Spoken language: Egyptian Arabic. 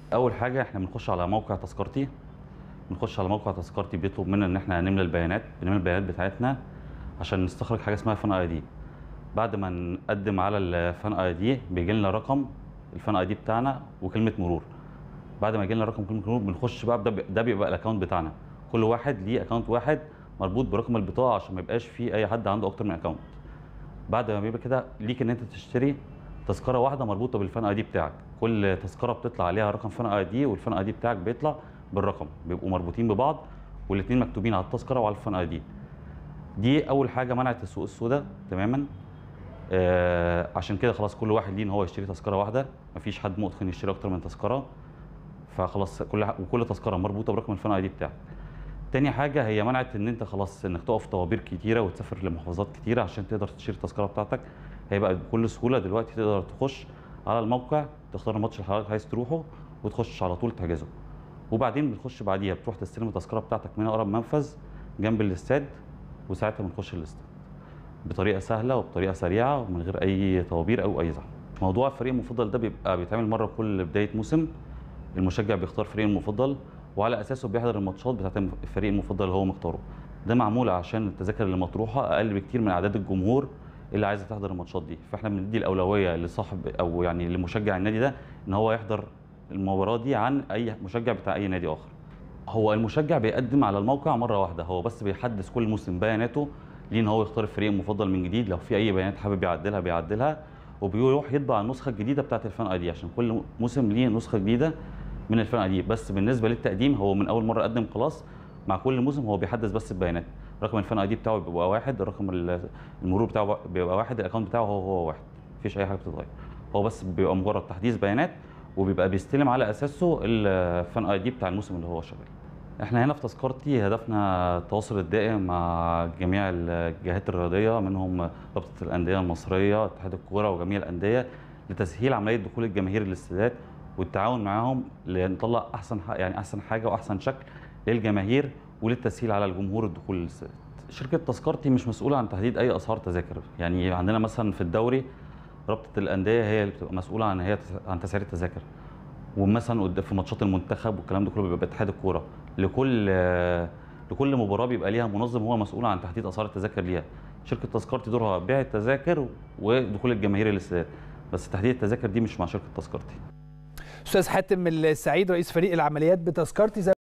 اول حاجه احنا بنخش على موقع تذكرتي بنخش على موقع تذكرتي بيطلب منا ان احنا نملى البيانات بنملى البيانات بتاعتنا عشان نستخرج حاجه اسمها فان اي دي بعد ما نقدم على الفان اي دي بيجي لنا رقم الفان اي دي بتاعنا وكلمه مرور بعد ما يجي لنا رقم كلمه مرور بنخش بقى ده, ده بيبقى الاكونت بتاعنا كل واحد ليه اكونت واحد مربوط برقم البطاقه عشان ما يبقاش في اي حد عنده اكتر من اكونت بعد ما بيبقى كده ليك ان انت تشتري تذكره واحده مربوطه بالفان اي دي بتاعك كل تذكره بتطلع عليها رقم فان اي دي والفان اي دي بتاعك بيطلع بالرقم بيبقوا مربوطين ببعض والاثنين مكتوبين على التذكره وعلى الفان اي دي دي اول حاجه منعت السوق السوداء تماما آه عشان كده خلاص كل واحد ليه ان هو يشتري تذكره واحده مفيش حد ممكن يشتري اكتر من تذكره فخلاص كل وكل تذكره مربوطه برقم الفان اي دي بتاعك تاني حاجه هي منعت ان انت خلاص انك تقف طوابير كتيره وتسافر لمحافظات كتيره عشان تقدر تشتري التذكره بتاعتك هيبقى بكل سهوله دلوقتي تقدر تخش على الموقع تختار الماتش اللي حضرتك عايز تروحه وتخش على طول تحجزه وبعدين بتخش بعديها بتروح تستلم التذكره بتاعتك من اقرب منفذ جنب الاستاد وساعتها بنخش الاستاد بطريقه سهله وبطريقه سريعه ومن غير اي طوابير او اي زحمه موضوع الفريق المفضل ده بيبقى بيتعمل مره كل بدايه موسم المشجع بيختار فريقه المفضل وعلى اساسه بيحضر الماتشات بتاعت الفريق المفضل اللي هو مختاره ده معمول عشان التذاكر اللي مطروحه اقل بكتير من اعداد الجمهور اللي عايزه تحضر الماتشات دي فاحنا بندي الاولويه لصاحب او يعني لمشجع النادي ده ان هو يحضر المباراه دي عن اي مشجع بتاع اي نادي اخر هو المشجع بيقدم على الموقع مره واحده هو بس بيحدث كل موسم بياناته ليه ان هو يختار الفريق المفضل من جديد لو في اي بيانات حابب يعدلها بيعدلها وبيروح يطبع النسخه الجديده بتاعت الفان اي دي عشان كل موسم ليه نسخه جديده من الفان اي دي بس بالنسبه للتقديم هو من اول مره قدم خلاص مع كل موسم هو بيحدث بس البيانات رقم الفان اي دي بتاعه بيبقى واحد رقم المرور بتاعه بيبقى واحد الاكونت بتاعه هو هو واحد مفيش اي حاجه بتتغير هو بس بيبقى مجرد تحديث بيانات وبيبقى بيستلم على اساسه الفان اي دي بتاع الموسم اللي هو شغال احنا هنا في تذكرتي هدفنا التواصل الدائم مع جميع الجهات الرياضيه منهم رابطه الانديه المصريه اتحاد الكوره وجميع الانديه لتسهيل عمليه دخول الجماهير للاستادات والتعاون معاهم لنطلع احسن يعني احسن حاجه واحسن شكل للجماهير وللتسهيل على الجمهور الدخول للاستاد. شركه تذكرتي مش مسؤوله عن تحديد اي اسعار تذاكر، يعني عندنا مثلا في الدوري رابطه الانديه هي اللي بتبقى مسؤوله عن هي عن تسعير التذاكر. ومثلا في ماتشات المنتخب والكلام ده كله بيبقى اتحاد الكوره لكل لكل مباراه بيبقى ليها منظم هو مسؤول عن تحديد اسعار التذاكر ليها شركه تذكرتي دورها بيع التذاكر ودخول الجماهير للاستاد بس تحديد التذاكر دي مش مع شركه تذكرتي استاذ حاتم السعيد رئيس فريق العمليات بتذكرتي